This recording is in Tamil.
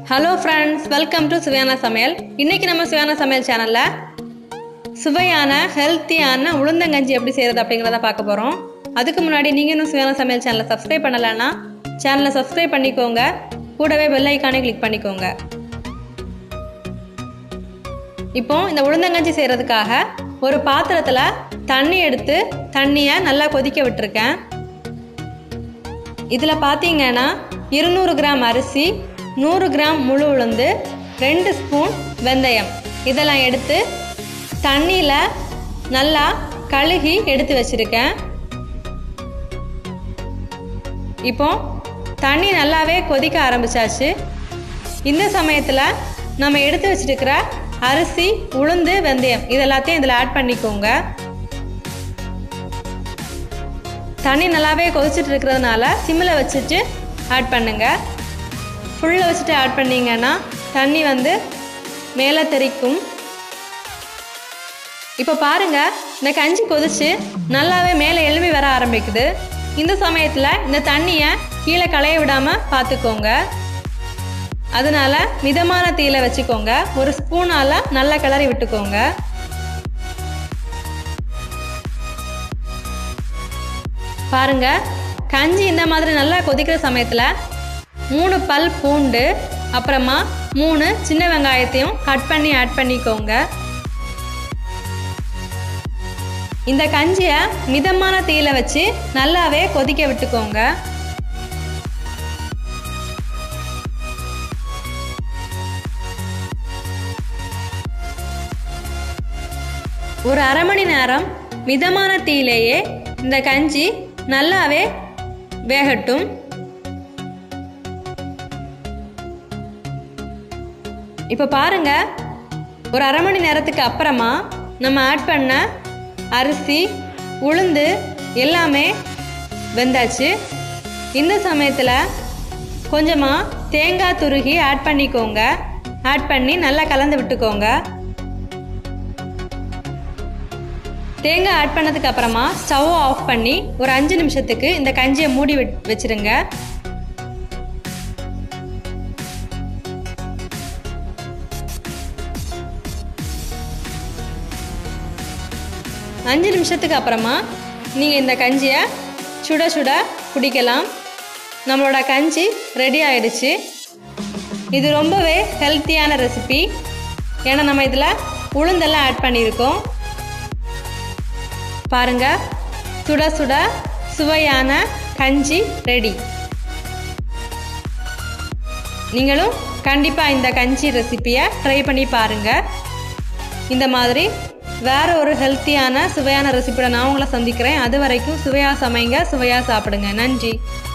ஹலோ ஃப்ரெண்ட்ஸ் வெல்கம் டு சுவையான சமையல் இன்னைக்கு நம்ம சுவையான சமையல் சேனலில் சுவையான ஹெல்த்தியான உளுந்தங்கஞ்சி எப்படி செய்கிறது அப்படிங்கிறத பார்க்க போகிறோம் அதுக்கு முன்னாடி நீங்கள் இன்னும் சுவையான சமையல் சேனலை சப்ஸ்கிரைப் பண்ணலைன்னா சேனலை சப்ஸ்கிரைப் பண்ணிக்கோங்க கூடவே பெல் ஐக்கானே கிளிக் பண்ணிக்கோங்க இப்போ இந்த உளுந்தங்கஞ்சி செய்கிறதுக்காக ஒரு பாத்திரத்தில் தண்ணி எடுத்து தண்ணியை நல்லா கொதிக்க விட்டுருக்கேன் இதில் பார்த்தீங்கன்னா இருநூறு கிராம் அரிசி நூறு கிராம் முழு உளுந்து ரெண்டு ஸ்பூன் வெந்தயம் இதெல்லாம் எடுத்து தண்ணியில் நல்லா கழுகி எடுத்து வச்சுருக்கேன் இப்போ தண்ணி நல்லாவே கொதிக்க ஆரம்பிச்சாச்சு இந்த சமயத்தில் நம்ம எடுத்து வச்சிருக்கிற அரிசி உளுந்து வெந்தயம் இதெல்லாத்தையும் இதில் ஆட் பண்ணிக்கோங்க தண்ணி நல்லாவே கொதிச்சுட்டு இருக்கிறதுனால சிம்மில் வச்சுட்டு ஆட் பண்ணுங்க ஃபுல்லில் வச்சுட்டு ஆட் பண்ணிங்கன்னா தண்ணி வந்து மேலே தெறிக்கும் இப்போ பாருங்க இந்த கஞ்சி கொதிச்சு நல்லாவே மேலே எழும்பி வர ஆரம்பிக்குது இந்த சமயத்தில் இந்த தண்ணியை கீழே களைய விடாமல் பார்த்துக்கோங்க அதனால மிதமான தீயில வச்சுக்கோங்க ஒரு ஸ்பூனால் நல்லா கிளறி விட்டுக்கோங்க பாருங்க கஞ்சி இந்த மாதிரி நல்லா கொதிக்கிற சமயத்தில் மூணு பல் பூண்டு அப்புறமா மூணு சின்ன வெங்காயத்தையும் கட் பண்ணி ஆட் பண்ணிக்கோங்க இந்த கஞ்சியை மிதமான தீயில வச்சு நல்லாவே கொதிக்க விட்டுக்கோங்க ஒரு அரை மணி நேரம் மிதமான தீயிலேயே இந்த கஞ்சி நல்லாவே வேகட்டும் இப்போ பாருங்க ஒரு அரை மணி நேரத்துக்கு அப்புறமா நம்ம ஆட் பண்ண அரிசி உளுந்து எல்லாமே வெந்தாச்சு இந்த சமயத்தில் கொஞ்சமாக தேங்காய் துருகி ஆட் பண்ணிக்கோங்க ஆட் பண்ணி நல்லா கலந்து விட்டுக்கோங்க தேங்காய் ஆட் பண்ணதுக்கு அப்புறமா ஸ்டவ் ஆஃப் பண்ணி ஒரு அஞ்சு நிமிஷத்துக்கு இந்த கஞ்சியை மூடி வச்சிருங்க அஞ்சு நிமிஷத்துக்கு அப்புறமா நீங்கள் இந்த கஞ்சியை சுட சுட குடிக்கலாம் நம்மளோட கஞ்சி ரெடி ஆயிடுச்சு இது ரொம்பவே ஹெல்த்தியான ரெசிபி ஏன்னா நம்ம இதில் உளுந்தெல்லாம் ஆட் பண்ணியிருக்கோம் பாருங்க சுட சுட சுவையான கஞ்சி ரெடி நீங்களும் கண்டிப்பாக இந்த கஞ்சி ரெசிப்பியை ட்ரை பண்ணி பாருங்கள் இந்த மாதிரி வேற ஒரு ஹெல்த்தியான சுவையான ரெசிபியோட நான் உங்களை சந்திக்கிறேன் அது வரைக்கும் சுவையாக சமைங்க சுவையாக சாப்பிடுங்க நன்றி